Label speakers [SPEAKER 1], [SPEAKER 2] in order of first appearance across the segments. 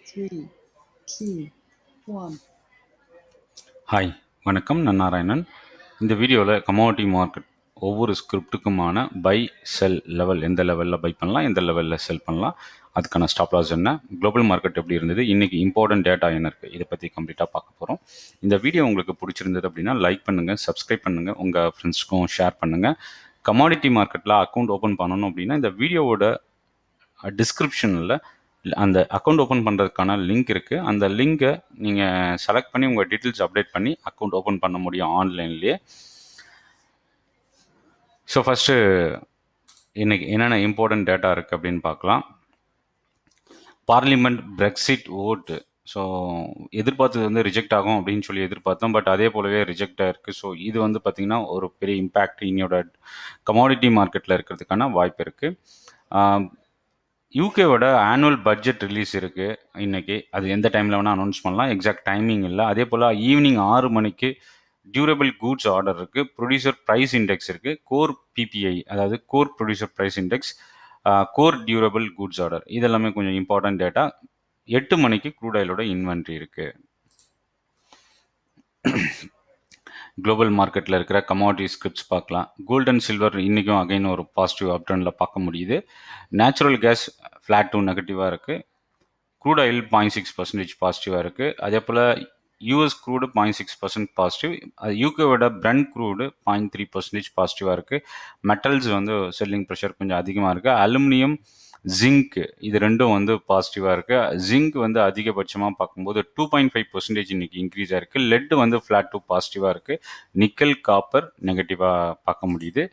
[SPEAKER 1] three, two, one.
[SPEAKER 2] Hi வணக்கம் நான் நாராயணன் இந்த வீடியோவில் கமாடிட்டி மார்க்கெட் ஒவ்வொரு ஸ்கிரிப்ட்டுக்குமான பை செல் லெவல் எந்த லெவலில் பை பண்ணலாம் எந்த லெவலில் செல் பண்ணலாம் அதுக்கான ஸ்டாப் லாஸ் என்ன குளோபல் மார்க்கெட் எப்படி இருந்தது இன்றைக்கி இம்பார்ட்டன்ட் டேட்டா என்ன இருக்குது இதை பற்றி கம்ப்ளீட்டாக பார்க்க போகிறோம் இந்த வீடியோ உங்களுக்கு பிடிச்சிருந்தது அப்படின்னா லைக் பண்ணுங்கள் சப்ஸ்கிரைப் பண்ணுங்கள் உங்கள் ஃப்ரெண்ட்ஸ்க்கும் ஷேர் பண்ணுங்கள் கமாடிட்டி மார்க்கெட்டில் அக்கௌண்ட் ஓப்பன் பண்ணணும் அப்படின்னா இந்த வீடியோவோட டிஸ்கிரிப்ஷனில் அந்த அக்கௌண்ட் ஓப்பன் பண்ணுறதுக்கான லிங்க் இருக்குது அந்த லிங்கை நீங்கள் செலக்ட் பண்ணி உங்கள் டீட்டெயில்ஸ் அப்டேட் பண்ணி அக்கௌண்ட் ஓப்பன் பண்ண முடியும் ஆன்லைன்லேயே ஸோ ஃபஸ்ட்டு இன்னைக்கு என்னென்ன இம்பார்ட்டன்ட் டேட்டா இருக்குது அப்படின்னு பார்க்கலாம் பார்லிமெண்ட் பிரெக்சிட் ஓட்டு ஸோ எதிர்பார்த்தது வந்து ரிஜெக்ட் ஆகும் அப்படின்னு சொல்லி எதிர்பார்த்தோம் பட் அதே போலவே ரிஜெக்ட் ஆயிருக்கு ஸோ இது வந்து பார்த்திங்கன்னா ஒரு பெரிய இம்பேக்ட் இன்னையோட கமாடிட்டி மார்க்கெட்டில் இருக்கிறதுக்கான வாய்ப்பு இருக்குது யூகேவோட ஆனுவல் பட்ஜெட் ரிலீஸ் இருக்குது இன்றைக்கி அது எந்த டைமில் வேணால் அனௌன்ஸ் பண்ணலாம் எக்ஸாக்ட் டைமிங் இல்லை அதே போல் ஈவினிங் ஆறு மணிக்கு டியூரபிள் கூட்ஸ் ஆர்டர் இருக்குது ப்ரொடியூசர் ப்ரைஸ் இண்டெக்ஸ் இருக்குது கோர் பிபிஐ அதாவது core producer price index core durable goods order இதெல்லாமே கொஞ்சம் இம்பார்ட்டன்ட் டேட்டா எட்டு மணிக்கு க்ரூட் ஆயிலோட இன்வென்ட்ரி இருக்குது குளோபல் மார்க்கெட்டில் இருக்கிற கமாடிட்டி ஸ்கிரிப்ட்ஸ் பார்க்கலாம் கோல்ட் அண்ட் சில்வர் இன்றைக்கும் அகைன் ஒரு பாசிட்டிவ் அப்டர்னில் பார்க்க முடியுது நேச்சுரல் கேஸ் ஃப்ளாட் டூ நெகட்டிவாக இருக்குது crude oil point six percentage பாசிட்டிவாக இருக்குது அதே போல் US crude point six percent positive அது யூகேவோட brent crude point three percentage பாசிட்டிவாக இருக்குது மெட்டல்ஸ் வந்து செல்லிங் ப்ரெஷர் கொஞ்சம் அதிகமாக இருக்குது அலுமினியம் ஜிங்க் இது ரெண்டும் வந்து பாசிட்டிவாக இருக்குது ஜிங்க் வந்து அதிகபட்சமாக பார்க்கும்போது டூ பாயிண்ட் ஃபைவ் பர்சன்டேஜ் இன்னைக்கு இன்க்ரீஸ் ஆயிருக்கு லெட் வந்து ஃப்ளாட் டூ பாசிட்டிவாக இருக்குது நிக்கல் காப்பர் நெகட்டிவாக பார்க்க முடியுது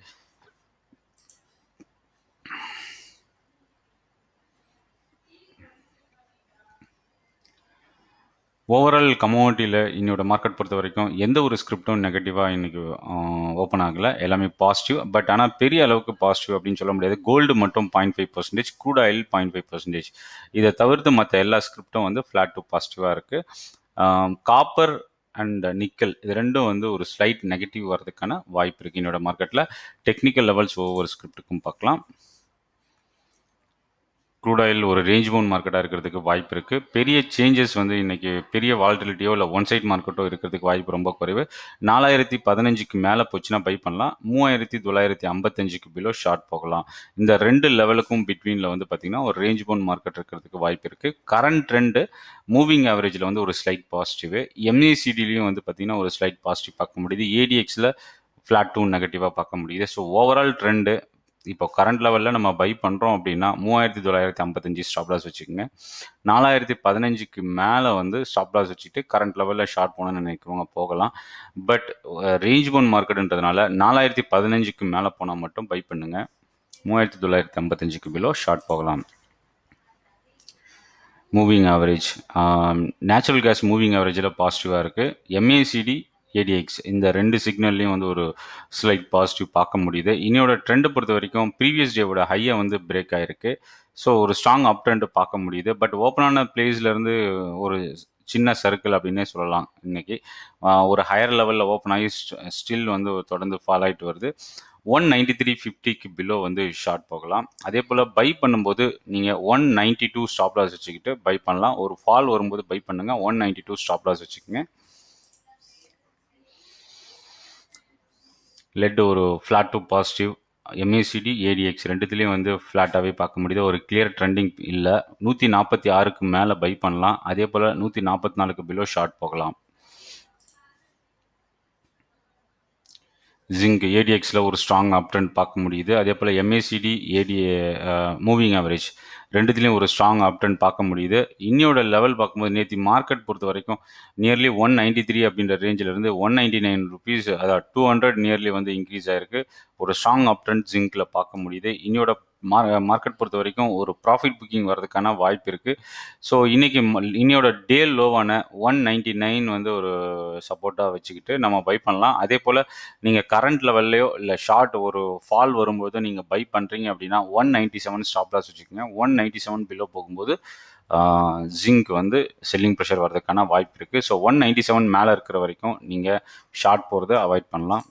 [SPEAKER 2] ஓவரால் கமோடிட்டியில் இன்னோட மார்க்கெட் பொறுத்த வரைக்கும் எந்த ஒரு ஸ்கிரிப்டும் நெகட்டிவாக இன்றைக்கி ஓப்பன் ஆகலை எல்லாமே பாசிட்டிவ் பட் ஆனால் பெரிய அளவுக்கு பாசிட்டிவ் அப்படின்னு சொல்ல முடியாது கோல்டு மட்டும் point five percentage crude oil point five percentage இதை தவிர்த்து மற்ற எல்லா ஸ்கிரிப்டும் வந்து ஃப்ளாட் டு பாசிட்டிவாக இருக்குது காப்பர் அண்ட் நிக்கல் இது ரெண்டும் வந்து ஒரு ஸ்லைட் நெகட்டிவ் வர்றதுக்கான வாய்ப்பு இருக்குது என்னோட மார்க்கெட்டில் டெக்னிக்கல் லெவல்ஸ் ஒவ்வொரு ஸ்கிரிப்ட்டுக்கும் பார்க்கலாம் க்ரூட் ஆயில் ஒரு ரேஞ்ச் பவுன் மார்க்கெட்டாக இருக்கிறதுக்கு வாய்ப்பு இருக்குது பெரிய சேஞ்சஸ் வந்து இன்றைக்கி பெரிய வால்டிலிட்டியோ இல்லை ஒன் சைட் மார்க்கெட்டோ இருக்கிறதுக்கு வாய்ப்பு ரொம்ப குறைவு நாலாயிரத்தி பதினஞ்சுக்கு மேலே போச்சுன்னா பை பண்ணலாம் மூவாயிரத்தி தொள்ளாயிரத்தி ஐம்பத்தஞ்சுக்கு பிலோ ஷார்ட் போகலாம் இந்த ரெண்டு லெவலுக்கும் பிட்வீனில் வந்து பார்த்திங்கன்னா ஒரு ரேஞ்ச் பவுன் மார்க்கெட் இருக்கிறதுக்கு வாய்ப்பு இருக்குது கரண்ட் ட்ரெண்டு மூவிங் ஆவரேஜில் வந்து ஒரு ஸ்லைட் பாசிட்டிவ் எம்ஏசிடிலையும் வந்து பார்த்திங்கன்னா ஒரு ஸ்லைட் பாசிட்டிவ் பார்க்க முடியுது ஏடிஎக்ஸில் ஃப்ளாட் டூ நெகட்டிவாக பார்க்க முடியுது ஸோ ஓவரால் ட்ரெண்டு இப்போ கரண்ட் லெவலில் நம்ம பை பண்ணுறோம் அப்படின்னா மூவாயிரத்தி தொள்ளாயிரத்தி ஐம்பத்தஞ்சு ஸ்டாப் லாஸ் வச்சுக்கோங்க நாலாயிரத்தி பதினஞ்சுக்கு மேலே வந்து ஸ்டாப் லாஸ் வச்சுட்டு கரண்ட் லெவலில் ஷார்ட் போகணும்னு நினைக்கிறவங்க போகலாம் பட் ரேஞ்ச் போன் மார்க்கெட்டுன்றதுனால நாலாயிரத்தி பதினஞ்சுக்கு மேலே போனால் மட்டும் பை பண்ணுங்கள் மூவாயிரத்தி தொள்ளாயிரத்தி ஐம்பத்தஞ்சுக்கு பிலோ ஷார்ட் போகலாம் moving average natural gas moving ஆவரேஜில் பாசிட்டிவாக இருக்குது எம்ஏசிடி ஏடிஎக்ஸ் இந்த ரெண்டு சிக்னல்லையும் வந்து ஒரு ஸ்லைட் பாசிட்டிவ் பார்க்க முடியுது இன்னையோட ட்ரெண்டை பொறுத்த வரைக்கும் ப்ரீவியஸ் டேவோட ஹையை வந்து பிரேக் ஆகிருக்கு ஸோ ஒரு ஸ்ட்ராங் அப் ட்ரெண்ட் பார்க்க முடியுது பட் ஓப்பனான பிளேஸ்லேருந்து ஒரு சின்ன சர்க்கிள் அப்படின்னே சொல்லலாம் இன்னைக்கு ஒரு ஹையர் லெவலில் ஓப்பன் ஆகி ஸ்டில் வந்து தொடர்ந்து ஃபால் ஆகிட்டு வருது ஒன் நைன்டி த்ரீ ஃபிஃப்டிக்கு பிலோ வந்து ஷார்ட் போகலாம் அதே போல் பை பண்ணும்போது நீங்கள் one ninety two stop loss வச்சுக்கிட்டு பை பண்ணலாம் ஒரு ஃபால் வரும்போது பை பண்ணுங்கள் one ninety two stop loss வச்சுக்கோங்க லெட் ஒரு flat to positive MACD ADX ரெண்டுத்துலேயும் வந்து ஃப்ளாட்டாகவே பார்க்க முடியுது ஒரு கிளியர் ட்ரெண்டிங் இல்லை நூற்றி நாற்பத்தி ஆறுக்கு மேலே பை பண்ணலாம் அதே போல் நூற்றி நாற்பத்தி நாலுக்கு பிலோ ஷார்ட் போகலாம் ஜிங்க் ஏடிஎக்ஸில் ஒரு ஸ்ட்ராங் அப் ட்ரெண்ட் பார்க்க முடியுது அதே போல் எம்ஏசிடி ஏடிஏ மூவிங் ஆவரேஜ் ரெண்டுத்துலேயும் ஒரு ஸ்ட்ராங் அப் ட்ரெண்ட் பார்க்க முடியுது இன்னையோட லெவல் பார்க்கும்போது நேற்று மார்க்கெட் பொறுத்த வரைக்கும் நியர்லி ஒன் நைன்டி த்ரீ அப்படின்ற ரேஞ்சிலிருந்து ஒன் நைன்டி நைன் ருபீஸ் அதாவது டூ ஹண்ட்ரட் நியர்லி வந்து இன்க்ரீஸ் ஆயிருக்கு ஒரு ஸ்ட்ராங் அப் ட்ரெண்ட் ஜிங்க்கில் பார்க்க முடியுது இன்னையோட மார் மார்க்கெட் பொறுத்த வரைக்கும் ஒரு ப்ராஃபிட் புக்கிங் வர்றதுக்கான வாய்ப்பு இருக்குது ஸோ இன்றைக்கி இன்னையோட டே லோவான ஒன் நைன்டி நைன் வந்து ஒரு சப்போர்ட்டாக வச்சுக்கிட்டு நம்ம பை பண்ணலாம் அதே போல் நீங்கள் கரண்ட் லெவல்லையோ இல்லை ஷார்ட் ஒரு ஃபால் வரும்போது நீங்கள் பை பண்ணுறீங்க அப்படின்னா one ninety seven stop loss வச்சுக்கோங்க ஒன் நைன்ட்டி செவன் பிலோ போகும்போது ஜிங்க் வந்து செல்லிங் ப்ரெஷர் வர்றதுக்கான வாய்ப்பு இருக்குது ஸோ ஒன் நைன்ட்டி செவன் மேலே இருக்கிற வரைக்கும் நீங்கள் ஷார்ட் போகிறத அவாய்ட் பண்ணலாம்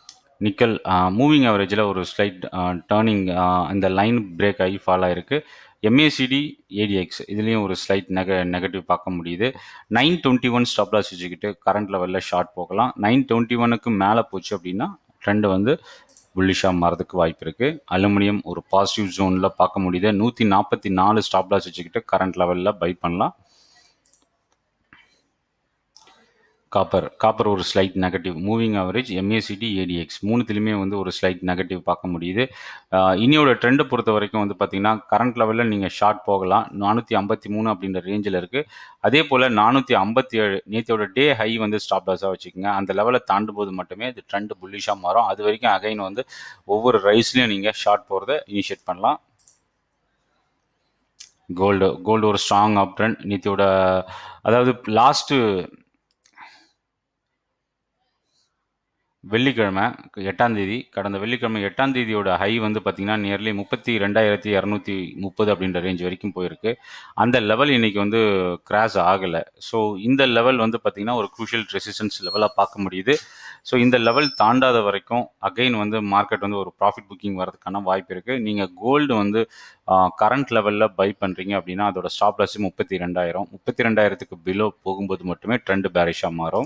[SPEAKER 2] நிக்கல் மூவிங் ஆவரேஜில் ஒரு ஸ்லைட் டேர்னிங் இந்த லைன் பிரேக் ஆகி ஃபால் ஆயிருக்கு எம்ஏசிடி ஏடிஎக்ஸ் இதுலேயும் ஒரு ஸ்லைட் நெக நெகட்டிவ் பார்க்க முடியுது nine twenty one stop loss வச்சுக்கிட்டு கரண்ட் லெவலில் ஷார்ட் போகலாம் நைன் டுவெண்ட்டி ஒனுக்கு மேலே போச்சு அப்படின்னா ட்ரெண்டு வந்து புல்லிஷாக மாறதுக்கு வாய்ப்பு இருக்குது அலுமினியம் ஒரு பாசிட்டிவ் ஜோனில் பார்க்க முடியுது நூற்றி நாற்பத்தி நாலு ஸ்டாப் லாஸ் வச்சுக்கிட்டு கரண்ட் லெவலில் பை பண்ணலாம் காப்பர் காப்பர் ஒரு slight negative moving average MACD ADX மூணுத்துலேயுமே வந்து ஒரு ஸ்லைட் நெகட்டிவ் பார்க்க முடியுது ஆஹ் இனியோட ட்ரெண்டை பொறுத்த வரைக்கும் வந்து பார்த்தீங்கன்னா கரண்ட் லெவலில் நீங்கள் ஷார்ட் போகலாம் நானூற்றி ஐம்பத்தி மூணு அப்படின்ற ரேஞ்சில் இருக்குது அதே போல் நானூற்றி ஐம்பத்தி ஏழு நேற்றோட டே ஹை வந்து ஸ்டாப் லாஸாக வச்சுக்கோங்க அந்த லெவலை தாண்டும் போது மட்டுமே இது ட்ரெண்ட் புல்லிஷாக மாறும் அது வரைக்கும் அகைன் வந்து ஒவ்வொரு ரைஸ்லையும் நீங்கள் ஷார்ட் போகிறத இனிஷியேட் பண்ணலாம் கோல்டு கோல்டு ஒரு ஸ்ட்ராங் அப் ட்ரெண்ட் நேத்தியோட அதாவது லாஸ்ட்டு வெள்ளிக்கிழமை எட்டாம் தேதி கடந்த வெள்ளிக்கிழமை எட்டாம் தேதியோட ஹை வந்து பார்த்தீங்கன்னா நியர்லி முப்பத்தி ரெண்டாயிரத்தி இரநூத்தி முப்பது அப்படின்ற ரேஞ்ச் வரைக்கும் போயிருக்கு அந்த லெவல் இன்னைக்கு வந்து கிராஸ் ஆகலை ஸோ இந்த லெவல் வந்து பார்த்தீங்கன்னா ஒரு குரூஷியல் ரெசிஸ்டன்ஸ் லெவலாக பார்க்க முடியுது ஸோ இந்த லெவல் தாண்டாத வரைக்கும் அகைன் வந்து மார்க்கெட் வந்து ஒரு ப்ராஃபிட் புக்கிங் வரதுக்கான வாய்ப்பு இருக்குது நீங்கள் கோல்டு வந்து கரண்ட் லெவலில் பை பண்ணுறீங்க அப்படின்னா அதோட ஸ்டாப் லாஸ் முப்பத்தி ரெண்டாயிரம் முப்பத்தி ரெண்டாயிரத்துக்கு பிலோ போகும்போது மட்டுமே ட்ரெண்டு பேரிஷாக மாறும்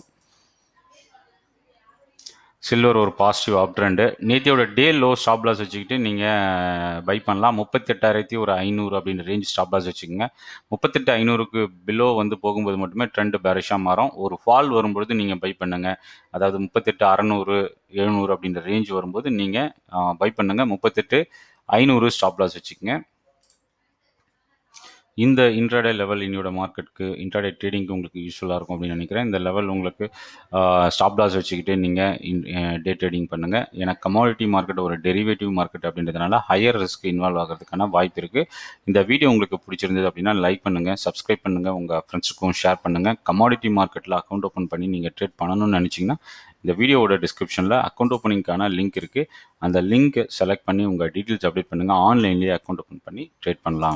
[SPEAKER 2] சில்வர் ஒரு பாசிட்டிவ் அப் ட்ரெண்டு நேத்தியோட டே லோ ஸ்டாப் லாஸ் வச்சுக்கிட்டு நீங்கள் பை பண்ணலாம் முப்பத்தெட்டாயிரத்தி ஒரு ஐநூறு அப்படின்ற ரேஞ்ச் ஸ்டாப் லாஸ் வச்சுக்கோங்க முப்பத்தெட்டு ஐநூறுக்கு பிலோ வந்து போகும்போது மட்டுமே ட்ரெண்டு பேரிஷாக மாறும் ஒரு ஃபால் வரும்பொழுது நீங்கள் பை பண்ணுங்கள் அதாவது முப்பத்தெட்டு அறநூறு எழுநூறு அப்படின்ற ரேஞ்ச் வரும்போது நீங்கள் பை பண்ணுங்கள் முப்பத்தெட்டு ஐநூறு ஸ்டாப் லாஸ் வச்சுக்கோங்க இந்த இன்ட்ராடே லெவல் இன்னோட மார்க்கெட்டுக்கு இன்ட்ராடே ட்ரேடிங்க்கு உங்களுக்கு யூஸ்ஃபுல்லாக இருக்கும் அப்படின்னு நினைக்கிறேன் இந்த லெவல் உங்களுக்கு ஸ்டாப் லாஸ் வச்சுக்கிட்டு நீங்கள் டே ட்ரேடிங் பண்ணுங்கள் ஏன்னா கமாடிட்டி மார்க்கெட் ஒரு டெரிவேட்டிவ் மார்க்கெட் அப்படின்றதுனால ஹையர் ரிஸ்க் இன்வால்வ் ஆகிறதுக்கான வாய்ப்பு இருக்குது இந்த வீடியோ உங்களுக்கு பிடிச்சிருந்தது அப்படின்னா லைக் பண்ணுங்கள் சப்ஸ்கிரைப் பண்ணுங்கள் உங்கள் ஃப்ரெண்ட்ஸுக்கும் ஷேர் பண்ணுங்கள் கமாடிட்டி மார்க்கெட்டில் அக்கௌண்ட் ஓப்பன் பண்ணி நீங்கள் ட்ரேட் பண்ணணும்னு நினச்சிங்கன்னா இந்த வீடியோவோட டிஸ்கிரிப்ஷனில் அக்கௌண்ட் ஓப்பனிங்க்கான லிங்க் இருக்குது அந்த லிங்க் செலக்ட் பண்ணி உங்கள் டீட்டெயில்ஸ் அப்டேட் பண்ணுங்கள் ஆன்லைன்லேயே அக்கௌண்ட் ஓப்பன் பண்ணி ட்ரேட் பண்ணலாம்